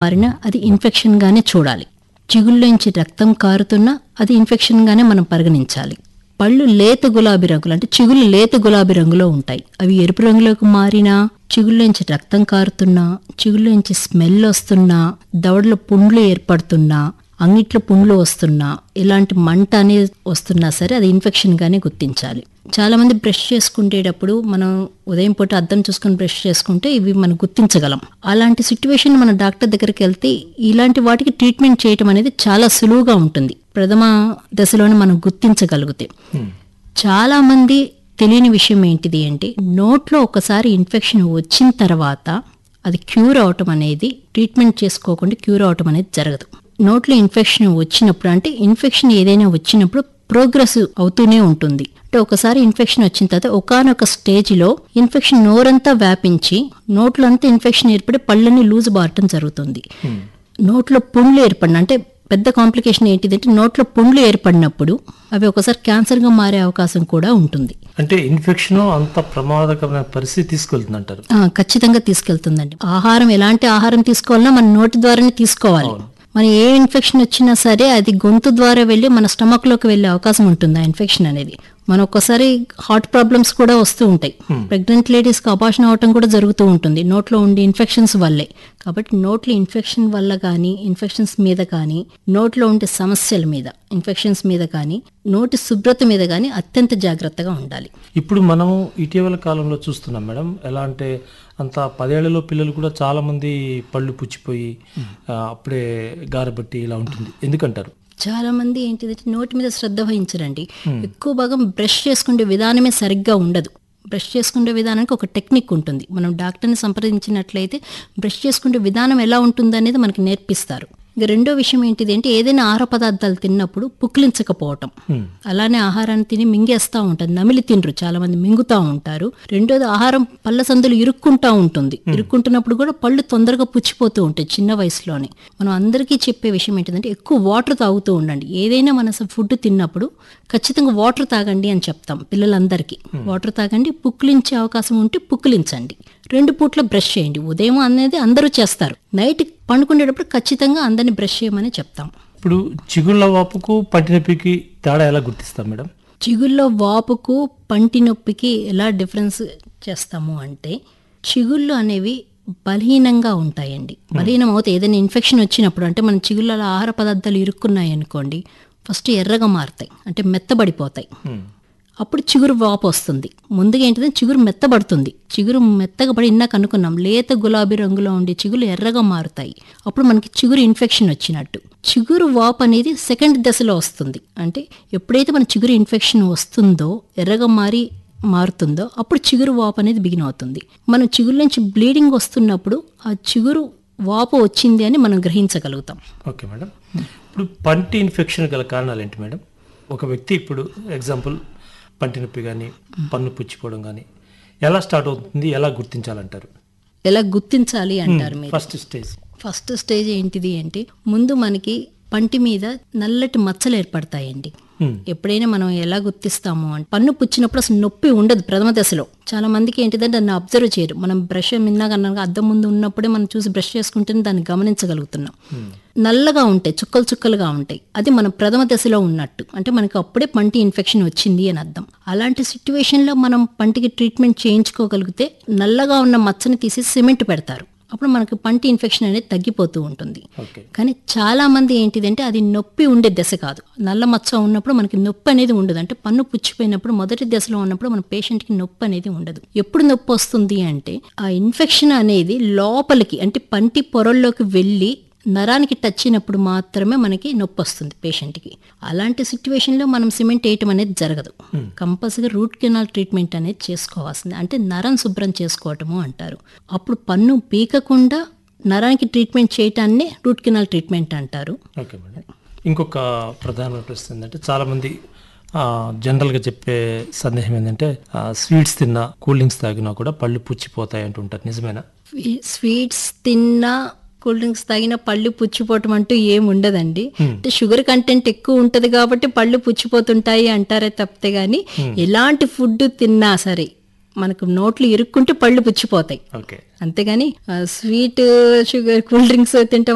మారినా అది ఇన్ఫెక్షన్ గానే చూడాలి చిగుళ్ళలోంచి రక్తం కారుతున్నా అది ఇన్ఫెక్షన్ గానే మనం పరిగణించాలి పళ్ళు లేత గులాబీ రంగులు అంటే చిగుళ్ళు లేత గులాబీ రంగులో ఉంటాయి అవి ఎరుపు రంగులోకి మారినా చిగుళ్ళలోంచి రక్తం కారుతున్నా చిగుళ్ళలోంచి స్మెల్ వస్తున్నా దవడలో పుండ్లు ఏర్పడుతున్నా అంగిట్లో పుండ్లు వస్తున్నా ఇలాంటి మంట అనేది వస్తున్నా సరే అది ఇన్ఫెక్షన్ గానే గుర్తించాలి చాలా మంది బ్రష్ చేసుకునేటప్పుడు మనం ఉదయం పూట అద్దం చూసుకొని బ్రష్ చేసుకుంటే ఇవి మనం గుర్తించగలం అలాంటి సిచ్యువేషన్ మన డాక్టర్ దగ్గరికి వెళ్తే ఇలాంటి వాటికి ట్రీట్మెంట్ చేయటం అనేది చాలా సులువుగా ఉంటుంది ప్రథమ దశలోనే మనం గుర్తించగలిగితే చాలా మంది తెలియని విషయం ఏంటిది అంటే నోట్లో ఒకసారి ఇన్ఫెక్షన్ వచ్చిన తర్వాత అది క్యూర్ అవటం అనేది ట్రీట్మెంట్ చేసుకోకుండా క్యూర్ అవటం అనేది జరగదు నోట్లో ఇన్ఫెక్షన్ వచ్చినప్పుడు అంటే ఇన్ఫెక్షన్ ఏదైనా వచ్చినప్పుడు ప్రోగ్రెస్ అవుతూనే ఉంటుంది అంటే ఒకసారి ఇన్ఫెక్షన్ వచ్చిన తర్వాత ఒకనొక స్టేజ్లో ఇన్ఫెక్షన్ నోరంతా వ్యాపించి నోట్లో అంతా ఇన్ఫెక్షన్ ఏర్పడి పళ్ళని లూజ్ బారటం జరుగుతుంది నోట్లో పుండ్లు ఏర్పడిన అంటే పెద్ద కాంప్లికేషన్ ఏంటిదంటే నోట్లో పుండ్లు ఏర్పడినప్పుడు అవి ఒకసారి క్యాన్సర్గా మారే అవకాశం కూడా ఉంటుంది అంటే ఇన్ఫెక్షన్ అంత ప్రమాదకరమైన పరిస్థితి తీసుకెళ్తుంది అంటారు ఆ, ఖచ్చితంగా తీసుకెళ్తుందండి ఆహారం ఎలాంటి ఆహారం తీసుకోవాలన్నా మన నోటి ద్వారానే తీసుకోవాలి మన ఏ ఇన్ఫెక్షన్ వచ్చినా సరే అది గొంతు ద్వారా వెళ్ళి మన స్టమక్ లోకి వెళ్ళే అవకాశం ఉంటుంది ఆ ఇన్ఫెక్షన్ అనేది మన ఒక్కసారి హార్ట్ ప్రాబ్లమ్స్ కూడా వస్తూ ఉంటాయి ప్రెగ్నెంట్ లేడీస్ కి అపాషన్ అవటం కూడా జరుగుతూ ఉంటుంది నోట్లో ఉండే ఇన్ఫెక్షన్స్ వల్లే కాబట్టి నోట్లో ఇన్ఫెక్షన్ వల్ల కానీ ఇన్ఫెక్షన్స్ మీద కానీ నోట్లో ఉండే సమస్యల మీద ఇన్ఫెక్షన్స్ మీద కానీ నోటి శుభ్రత మీద కానీ అత్యంత జాగ్రత్తగా ఉండాలి ఇప్పుడు మనం ఇటీవల కాలంలో చూస్తున్నాం మేడం ఎలా అంటే అంత పదేళ్లలో పిల్లలు కూడా చాలా మంది పళ్ళు పుచ్చిపోయి ఆ, అప్పుడే గారబట్టి ఇలా ఉంటుంది ఎందుకంటారు చాలా మంది ఏంటిదంటే నోటి మీద శ్రద్ధ వహించరండి ఎక్కువ భాగం బ్రష్ చేసుకునే విధానమే సరిగ్గా ఉండదు బ్రష్ చేసుకునే విధానానికి ఒక టెక్నిక్ ఉంటుంది మనం డాక్టర్ని సంప్రదించినట్లయితే బ్రష్ చేసుకునే విధానం ఎలా ఉంటుంది అనేది మనకి నేర్పిస్తారు ఇక రెండో విషయం ఏంటిది అంటే ఏదైనా ఆహార పదార్థాలు తిన్నప్పుడు పుక్లించకపోవటం అలానే ఆహారాన్ని తిని మింగేస్తూ ఉంటారు నమిలి తినరు చాలా మంది మింగుతూ ఉంటారు రెండోది ఆహారం పళ్ళ సందులు ఇరుక్కుంటా ఉంటుంది ఇరుక్కుంటున్నప్పుడు కూడా పళ్ళు తొందరగా పుచ్చిపోతూ ఉంటాయి చిన్న వయసులోనే మనం అందరికీ చెప్పే విషయం ఏంటిదంటే ఎక్కువ వాటర్ తాగుతూ ఉండండి ఏదైనా మన ఫుడ్ తిన్నప్పుడు ఖచ్చితంగా వాటర్ తాగండి అని చెప్తాం పిల్లలందరికీ వాటర్ తాగండి పుక్లించే అవకాశం ఉంటే పుక్లించండి రెండు పూట్ల బ్రష్ చేయండి ఉదయం అనేది అందరూ చేస్తారు నైట్ పండుకునేటప్పుడు ఖచ్చితంగా అందరిని బ్రష్ చేయమని చెప్తాం ఇప్పుడు చిగుళ్ళ వాపుకు పంటి నొప్పికి తేడా ఎలా గుర్తిస్తాం మేడం చిగుల్లో వాపుకు పంటి నొప్పికి ఎలా డిఫరెన్స్ చేస్తాము అంటే చిగుళ్ళు అనేవి బలహీనంగా ఉంటాయండి బలహీనం అవుతాయి ఏదైనా ఇన్ఫెక్షన్ వచ్చినప్పుడు అంటే మన చిగుళ్ళలో ఆహార పదార్థాలు ఇరుక్కున్నాయి అనుకోండి ఫస్ట్ ఎర్రగా మారుతాయి అంటే మెత్తబడిపోతాయి అప్పుడు చిగురు వాపు వస్తుంది ముందుగా ఏంటిదంటే చిగురు మెత్తబడుతుంది చిగురు మెత్తగా పడి ఇందాక అనుకున్నాం లేత గులాబీ రంగులో ఉండే చిగురు ఎర్రగా మారుతాయి అప్పుడు మనకి చిగురు ఇన్ఫెక్షన్ వచ్చినట్టు చిగురు వాపు అనేది సెకండ్ దశలో వస్తుంది అంటే ఎప్పుడైతే మన చిగురు ఇన్ఫెక్షన్ వస్తుందో ఎర్రగా మారి మారుతుందో అప్పుడు చిగురు వాపు అనేది బిగిన్ అవుతుంది మనం చిగురు నుంచి బ్లీడింగ్ వస్తున్నప్పుడు ఆ చిగురు వాపు వచ్చింది అని మనం గ్రహించగలుగుతాం ఓకే మేడం ఇప్పుడు పంటి ఇన్ఫెక్షన్ గల కారణాలు ఏంటి మేడం ఒక వ్యక్తి ఇప్పుడు ఎగ్జాంపుల్ పంటి నొప్పి కానీ పన్ను పుచ్చిపోవడం కానీ ఎలా స్టార్ట్ అవుతుంది ఎలా గుర్తించాలంటారు ఎలా గుర్తించాలి అంటారు మీరు ఫస్ట్ స్టేజ్ ఫస్ట్ స్టేజ్ ఏంటిది అంటే ముందు మనకి పంటి మీద నల్లటి మచ్చలు ఏర్పడతాయండి ఎప్పుడైనా మనం ఎలా గుర్తిస్తాము అంటే పన్ను పుచ్చినప్పుడు అసలు నొప్పి ఉండదు ప్రథమ దశలో చాలా మందికి ఏంటిదంటే దాన్ని అబ్జర్వ్ చేయరు మనం బ్రష్ మిన్నాకన్నా అద్దం ముందు ఉన్నప్పుడే మనం చూసి బ్రష్ చేసుకుంటేనే దాన్ని గమనించగలుగుతున్నాం నల్లగా ఉంటాయి చుక్కలు చుక్కలుగా ఉంటాయి అది మన ప్రథమ దశలో ఉన్నట్టు అంటే మనకి అప్పుడే పంటి ఇన్ఫెక్షన్ వచ్చింది అని అర్థం అలాంటి సిచ్యువేషన్లో మనం పంటికి ట్రీట్మెంట్ చేయించుకోగలిగితే నల్లగా ఉన్న మచ్చని తీసి సిమెంట్ పెడతారు అప్పుడు మనకి పంటి ఇన్ఫెక్షన్ అనేది తగ్గిపోతూ ఉంటుంది ఓకే కానీ చాలా మంది ఏంటిదంటే అది నొప్పి ఉండే దశ కాదు నల్ల మచ్చ ఉన్నప్పుడు మనకి నొప్పి అనేది ఉండదు అంటే పన్ను పుచ్చిపోయినప్పుడు మొదటి దశలో ఉన్నప్పుడు మన పేషెంట్కి నొప్పి అనేది ఉండదు ఎప్పుడు నొప్పి వస్తుంది అంటే ఆ ఇన్ఫెక్షన్ అనేది లోపలికి అంటే పంటి పొరల్లోకి వెళ్ళి నరానికి టచ్ అయినప్పుడు మాత్రమే మనకి నొప్పి వస్తుంది పేషెంట్కి అలాంటి సిచ్యువేషన్లో మనం సిమెంట్ వేయటం అనేది జరగదు కంపల్సరీ రూట్ కెనాల్ ట్రీట్మెంట్ అనేది చేసుకోవాల్సింది అంటే నరం శుభ్రం చేసుకోవటము అంటారు అప్పుడు పన్ను పీకకుండా నరానికి ట్రీట్మెంట్ చేయటాన్ని రూట్ కెనాల్ ట్రీట్మెంట్ అంటారు ఓకే మేడం ఇంకొక ప్రధానమైన ప్రశ్న ఏంటంటే చాలా మంది ఆ, జనరల్గా చెప్పే సందేహం ఏంటంటే ఆ, స్వీట్స్ తిన్నా కూల్ డ్రింక్స్ తాగినా కూడా పళ్ళు పుచ్చిపోతాయి అంటుంటారు నిజమేనా స్వీ- స్వీట్స్ తిన్నా కూల్ డ్రింక్స్ తాగిన పళ్ళు పుచ్చిపోవటం అంటూ ఏం ఉండదండి అంటే షుగర్ కంటెంట్ ఎక్కువ ఉంటది కాబట్టి పళ్ళు పుచ్చిపోతుంటాయి అంటారే తప్పితే గాని ఎలాంటి ఫుడ్ తిన్నా సరే మనకు నోట్లు ఇరుక్కుంటే పళ్ళు పుచ్చిపోతాయి ఓకే అంతేగాని ఆ, స్వీట్ షుగర్ కూల్ డ్రింక్స్ తింటే